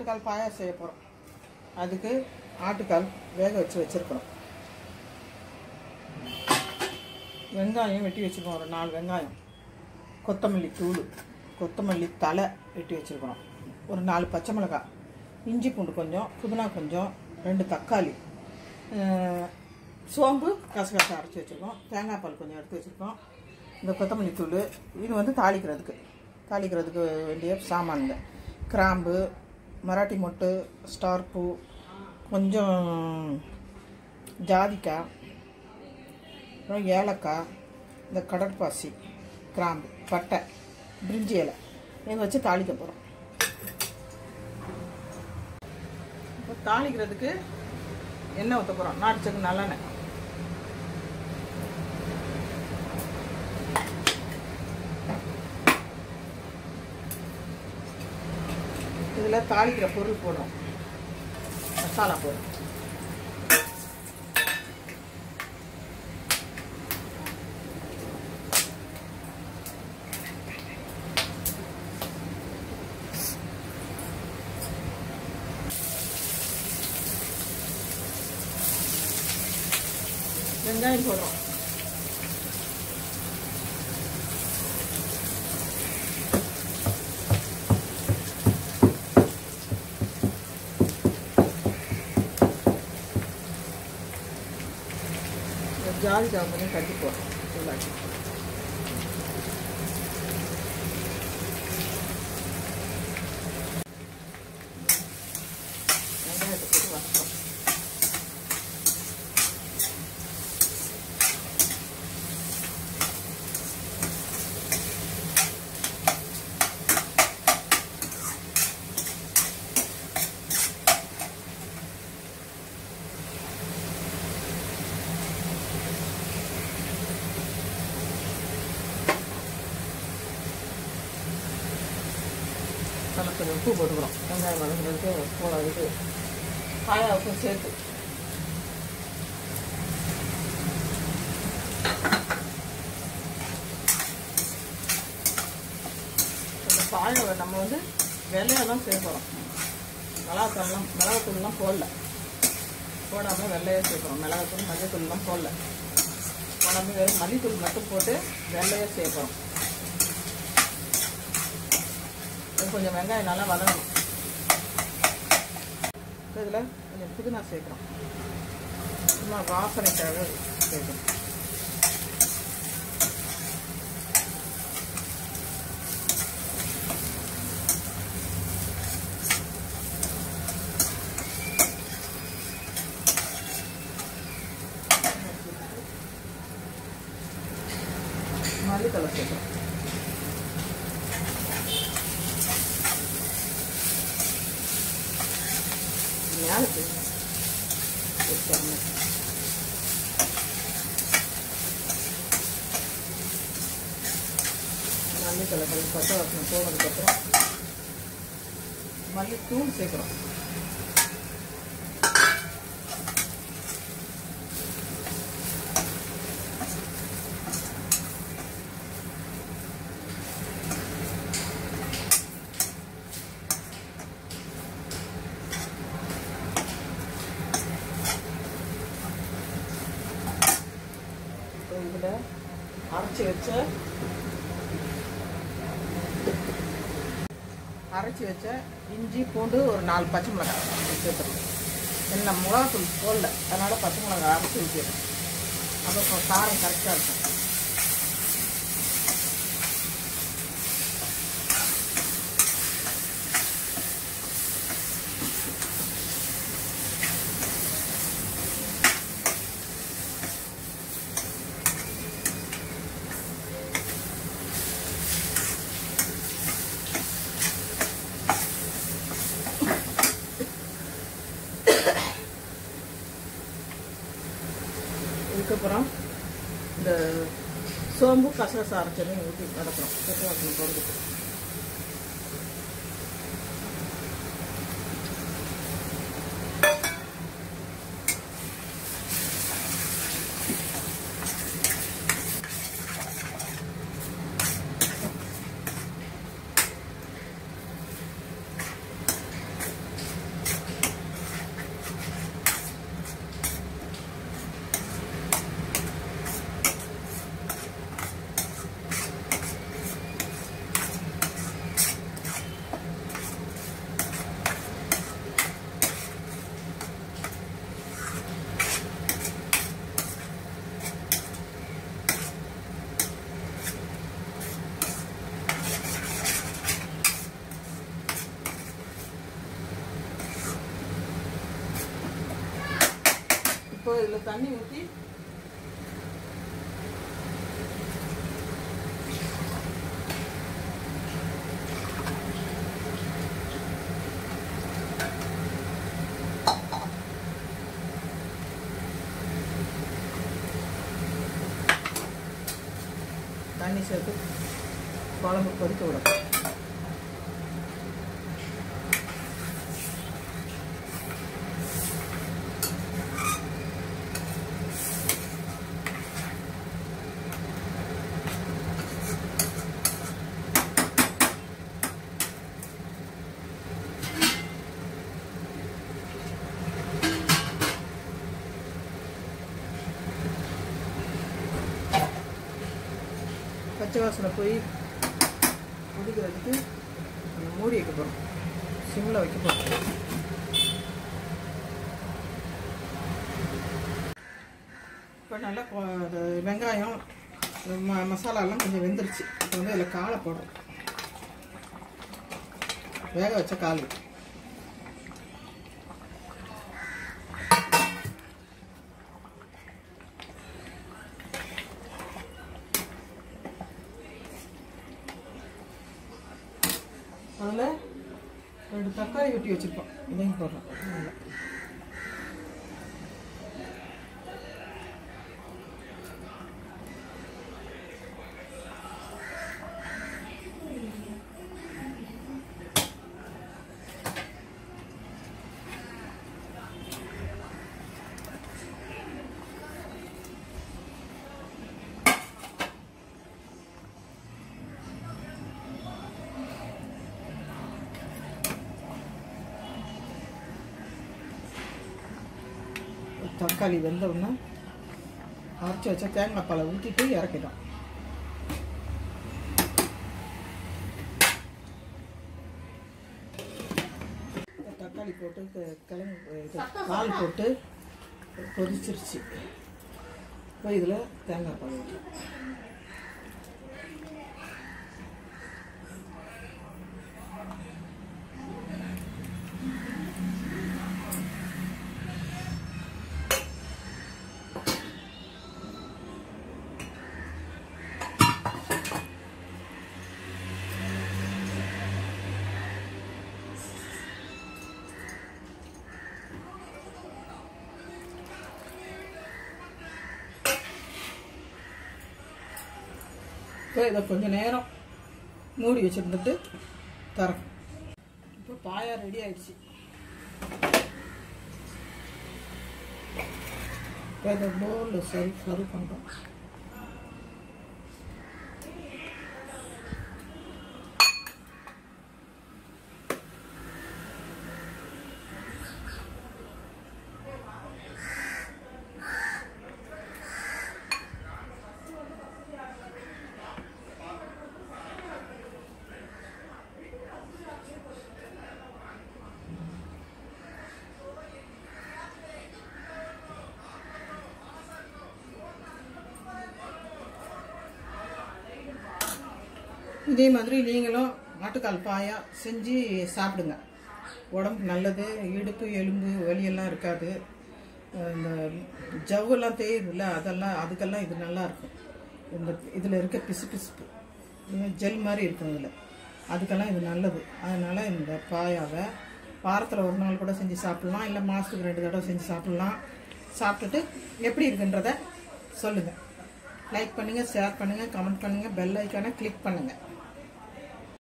ஆட்டுக்கால் பாயாசம் செய்ய போகிறோம் அதுக்கு ஆட்டுக்கால் வேக வச்சு வச்சுருக்கணும் வெங்காயம் வெட்டி வச்சுருக்கோம் ஒரு நாலு வெங்காயம் கொத்தமல்லி தூள் கொத்தமல்லி தலை வெட்டி வச்சுருக்கணும் ஒரு நாலு பச்சை மிளகாய் இஞ்சி பூண்டு கொஞ்சம் புதினா கொஞ்சம் ரெண்டு தக்காளி அஹ், சோம்பு கசகசா அரைச்சி வச்சுருக்கோம் தேங்காய் பால் கொஞ்சம் எடுத்து வச்சுருக்கோம் இந்த கொத்தமல்லி தூள் இது வந்து தாளிக்கிறதுக்கு தாளிக்கிறதுக்கு வேண்டிய சாமான்ங்க கிராம்பு மராட்டி மொட்டு ஸ்டார் பூ கொஞ்சம் ஜாதிக்காய் அப்புறம் ஏலக்காய் இந்த கடற்பாசி கிராம்பு பட்டை பிரிஞ்சி இலை இதை வச்சு தாளிக்க போகிறோம் இப்போ தாளிக்கிறதுக்கு எண்ணெய் ஊற்ற போகிறோம் நாட்டுச்சக்கு நல்லெண்ணெய் இதில் தாளிக்கிற பொருள் போடுறோம் மசாலா போடுறோம் வெங்காயம் போடுறோம் இந்த ஜாதிக்காய் கொஞ்சம் கட்டி போடுறோம் உள்ளாக்கி வெங்காயத்தை போட்டு வதக்குறோம் அதில் கொஞ்சம் உப்பு போட்டுக்கிறோம் வெங்காயம் வதக்குறதுக்கு போட இது காயாவுக்கும் சேர்த்து இந்த பாயை நம்ம வந்து வெள்ளையெல்லாம் சேர்க்குறோம் மிளகாத்தூள்லாம் மிளகாத்தூள்லாம் போடல போடாமல் வெள்ளையாக சேர்க்குறோம் மிளகாத்தூள் மஞ்சத்தூள்லாம் போடல போடாமல் வெறும் மல்லித்தூள் மட்டும் போட்டு வெள்ளையாக சேர்க்குறோம் இது கொஞ்சம் வெங்காயம் நல்லா வதங்கணும் இதில் கொஞ்சம் புதினா சேர்க்குறோம் சும்மா வாசனைக்காக சேர்க்கணும் மல்லித்தலை சேர்க்குறோம் மேலே வச்சிடணும் மல்லித்தலை கொஞ்சம் பச்சை வாசனை போனதுக்கப்புறம் மல்லித்தூள் சேர்க்குறோம் இப்போ இதில் அரைச்சி வச்ச அரைச்சி வச்ச இஞ்சி பூண்டு ஒரு நாலு பச்சை மிளகாய் சேர்த்துருக்கோம் என்ன மிளகாத்தூள் போடல அதனால் பச்சை மிளகாய் அரைச்சி ஊற்றிடுறோம் அப்போ இப்போ காரம் கரெக்டாக இருக்கும் இதுக்கப்புறம் இந்த சோம்பு கசகசா அரைச்சதையும் ஊற்றி வதக்குறோம் பச்சை வாசனை போடுறதுக்கு இதில் தண்ணி ஊற்றி தண்ணி சேர்த்து குழம்பு கொதிக்க விடும் பச்சை வாசனை போய் கொதிக்கிறதுக்கு நம்ம மூடி வைக்க போகிறோம் சிம்மில் வைக்க போகிறோம் இப்போ நல்லா கொ- அது வெங்காயம் ம மசாலாலாம் கொஞ்சம் வெந்துருச்சு இப்போ வந்து அதில் காலை போடுறோம் வேக வச்ச கால் அதில் ரெண்டு தக்காளி வெட்டி வச்சுருப்போம் இதையும் போடுறோம் அதில் தக்காளி வெந்த உடனே அரைச்சி வச்ச தேங்காய் பாலை ஊற்றிட்டு இறக்கிட்டோம் தக்காளி போட்டு க- கிழங்கு இது பால் போட்டு கொதிச்சிருச்சு இப்போ இதில் தேங்காய் பால் ஊற்றோம் இப்போ இதை கொஞ்சம் நேரம் மூடி வச்சுருந்துட்டு தரோம் இப்போ பாயா ரெடி ஆயிடுச்சு இப்போ இதை பவுலில் சரி சர்வ் பண்ணுறோம் இதே மாதிரி நீங்களும் ஆட்டுக்கால் பாயா செஞ்சு சாப்பிடுங்க உடம்புக்கு நல்லது இடுப்பு எலும்பு வலியெல்லாம் இருக்காது அஹ் இந்த ஜவ்வெல்லாம் தேயுதுல்ல அதெல்லாம் அதுக்கெல்லாம் இது நல்லா இருக்கும் இந்த இதில் இருக்க பிசு பிசுப்பு ஜெல் மாதிரி இருக்கும் இதில் அதுக்கெல்லாம் இது நல்லது அதனால் இந்த பாயாவை வாரத்தில் ஒரு நாள் கூட செஞ்சு சாப்பிட்லாம் இல்லை மாதத்துக்கு ரெண்டு தடவை செஞ்சு சாப்பிட்லாம் சாப்பிட்டுட்டு எப்படி இருக்குன்றத சொல்லுங்கள் லைக் பண்ணுங்கள் ஷேர் பண்ணுங்கள் கமெண்ட் பண்ணுங்கள் பெல் ஐக்கானை கிளிக் பண்ணுங்கள்